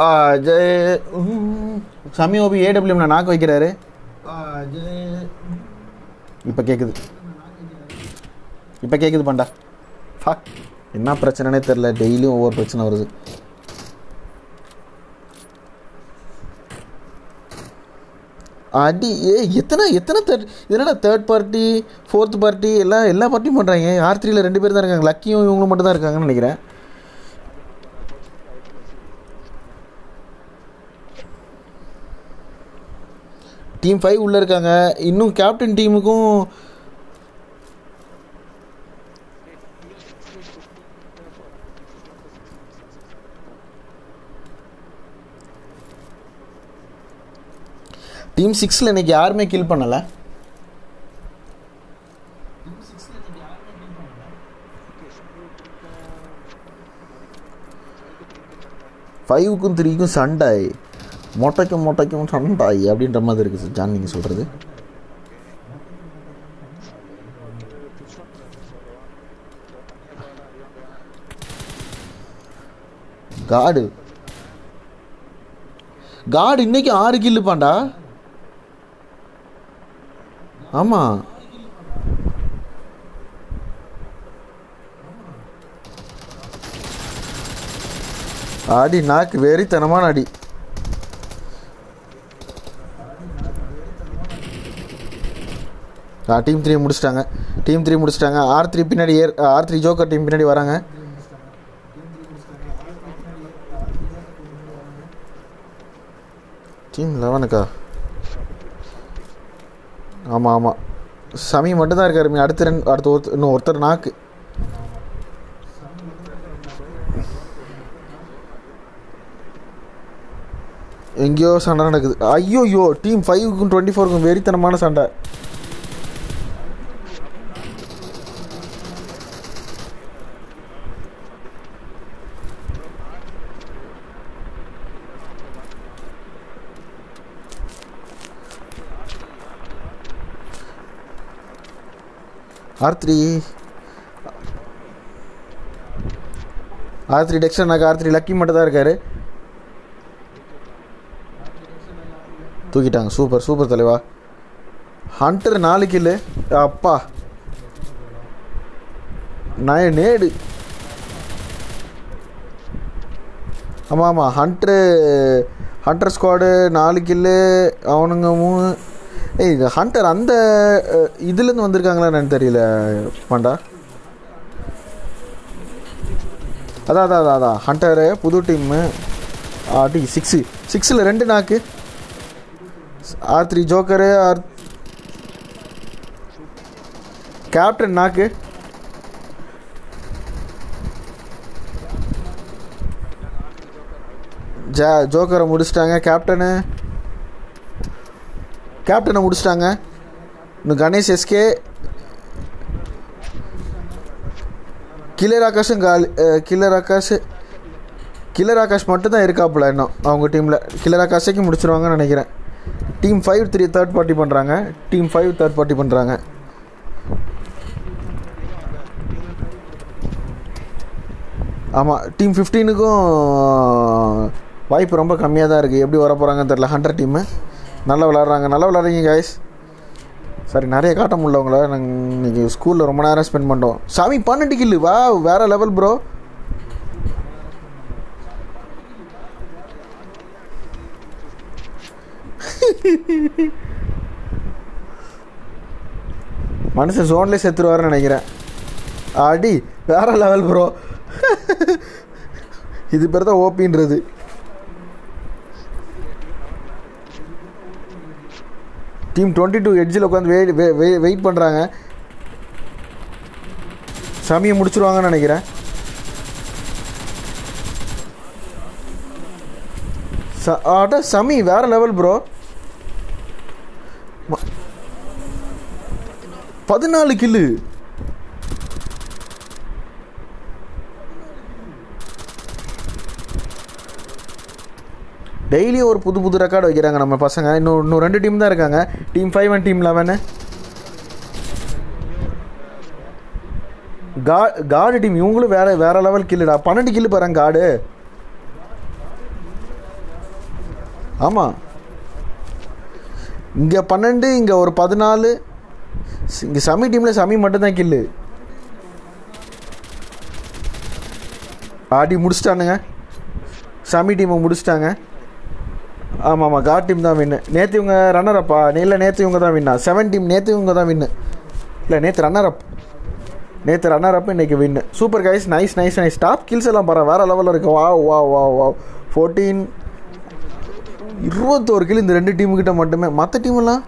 அஜய் உம். சமி ஓபி ஏடபிள்யூம்ல நாக்கு வைக்கிறாரு அஜய் இப்போ கேட்குது இப்போ கேட்குது பண்டா ஃபக் என்ன பிரச்சனைனே தெரில டெய்லியும் ஒவ்வொரு பிரச்சனை வருது அடி ஏ எத்தனை எத்தனை தேர்ட் இதனடா தேர்ட் பார்ட்டி ஃபோர்த் பார்ட்டி எல்லாம் எல்லா பார்ட்டியும் பண்ணுறாங்க ஆர் த்ரீல ரெண்டு பேர் தான் இருக்காங்க லக்கியும் இவங்களும் மட்டும் தான் இருக்காங்கன்னு நினைக்கிறேன் டீம் ஃபைவ் உள்ளே இருக்காங்க இன்னும் கேப்டன் டீமுக்கும் டீம் சிக்ஸில் இன்னைக்கு யாருமே கில் பண்ணலை ஃபைவுக்கும் த்ரீக்கும் சண்டாய் மொட்டைக்கும் மொட்டைக்கும் சண்டாய் அப்படின்ற மாதிரி இருக்குது ஜான் நீங்கள் சொல்கிறது காடு காடு இன்னைக்கு ஆறு கில்லு பாண்டா ஆமாம் அடி நாக்கு வெறித்தனமான அடி ஆ டீம் த்ரீ முடிச்சிட்டாங்க டீம் த்ரீ முடிச்சிட்டாங்க ஆர் த்ரீ பின்னாடி ஏர் ஆர் த்ரீ ஜோக்கர் டீம் பின்னாடி வராங்க டீம் லெவனுக்கா ஆமாம் ஆமாம் சமி மட்டும்தான் இருக்காரு மீ அடுத்த ரெண்டு அடுத்த ஒருத்தர் இன்னும் ஒருத்தர் நாக்கு எங்கேயோ சண்டை நடக்குது ஐயோ ஐயோ டீம் ஃபைவுக்கும் டுவெண்ட்டி ஃபோருக்கும் வெறித்தனமான சண்டை R three R three Dexter நாக்கு ஆர் த்ரீ லக்கி மட்டும் தான் இருக்காரு தூக்கிட்டாங்க சூப்பர் சூப்பர் தலைவா ஹண்டர் நாலு கில்லு அப்பா நான் நேடு ஆமாம் ஆமாம் ஹண்ட்ரு ஹண்டர் ஸ்குவாடு நாலு கில்லு அவனுங்க மூணு ஏய் இது ஹண்டர் அந்த அஹ், இதுலேருந்து வந்திருக்காங்களா என்னன்னு தெரியல பாண்டா அதான் அதான் அதான் அதான் ஹண்டரு புது டீம்மு ஆடி சிக்ஸு சிக்ஸில் ரெண்டு நாக்கு R three joker R captain நாக்கு ஜா ஜோக்கரை முடிச்சிட்டாங்க கேப்டனு கேப்டனை முடிச்சிட்டாங்க இன்னும் கணேஷ் எஸ்கே கில்லர் ஆகாஷும் காலி கில்லர் ஆகாஷ் கில்லர் ஆகாஷ் மட்டும் தான் இருக்காப்புல இன்னும் அவங்க டீமில் கில்லர் ஆகாஷைக்கு முடிச்சிருவாங்கன்னு நினைக்கிறேன் team five three third party பண்ணுறாங்க டீம் ஃபைவ் தேர்ட் பார்ட்டி பண்ணுறாங்க ஆமாம் டீம் ஃபிஃப்டீனுக்கும் வாய்ப்பு ரொம்ப கம்மியாக தான் இருக்குது எப்படி வர போகிறாங்கன்னு தெரில ஹண்ட்ரட் டீமு நல்லா விளாட்றாங்க நல்லா விளாட்றீங்க கைஸ் சரி நிறைய காட்ட முடியல உங்களை நாங்கள் இன்னைக்கு ஸ்கூலில் ரொம்ப நேரம் ஸ்பெண்ட் பண்ணிட்டோம் சாமி பன்னெண்டு கில்லு வா வேறு லெவல் ப்ரோ மனுஷன் ஜோன்லேயே செத்துருவாருன்னு நினைக்கிறேன் அடி வேற லெவல் ப்ரோ இது பேர் தான் ஓபின்றது டீம் டுவெண்ட்டி டூ எட்ஜில் உட்காந்து வெயிட் வெயிட் பண்ணுறாங்க சமியை முடிச்சிருவாங்கன்னு நினைக்கிறேன் ச ஆட்டா சமி வேற லெவல் ப்ரோ பதினாலு கில்லு டெய்லியும் ஒரு புது புது ரெக்கார்டு வைக்கிறாங்க நம்ம பசங்க இன்னும் இன்னும் ரெண்டு டீம் தான் இருக்காங்க team five and team eleven கா காடு டீம் இவங்களும் வேற வேற லெவல் கில்லுடா பன்னெண்டு கில்லு பாருங்க காடு ஆமாம் இங்கே பன்னெண்டு இங்கே ஒரு பதினாலு இங்கே சமி டீமில் சமி மட்டும்தான் கில்லு ஆடி முடிச்சிட்டானுங்க சமி டீமை முடிச்சிட்டாங்க ஆமாம் ஆமாம் காட் டீம் தான் வின்னு நேற்று இவங்க ரன்னர் அப்பா இல்லை நேற்று இவங்க தான் வின்னா செவன் டீம் நேற்று இவங்க தான் வின்னு இல்லை நேற்று ரன்னர் அப் நேற்று ரன்னர் அப் இன்னைக்கு win super guys nice nice nice top kills எல்லாம் பாரு வேறு லெவலில் இருக்கு வா வா வா வா ஃபோர்டீன் இருபத்தோரு கில் இந்த ரெண்டு டீமுக்கிட்ட மட்டுமே மற்ற டீமெல்லாம்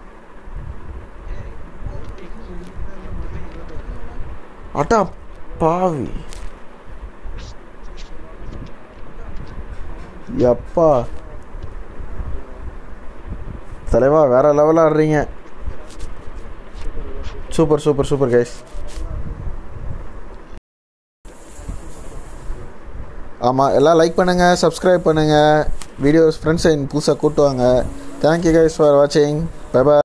அட்டா பாவி எப்பா தலைவா வேற லெவலாக ஆடுறீங்க சூப்பர் சூப்பர் சூப்பர் கைஸ் ஆமாம் எல்லாம் லைக் பண்ணுங்கள் சப்ஸ்கிரைப் பண்ணுங்கள் வீடியோஸ் ஃப்ரெண்ட்ஸை புதுசாக கூட்டுவாங்க தேங்க்யூ கைஸ் ஃபார் வாட்சிங் பை பாய்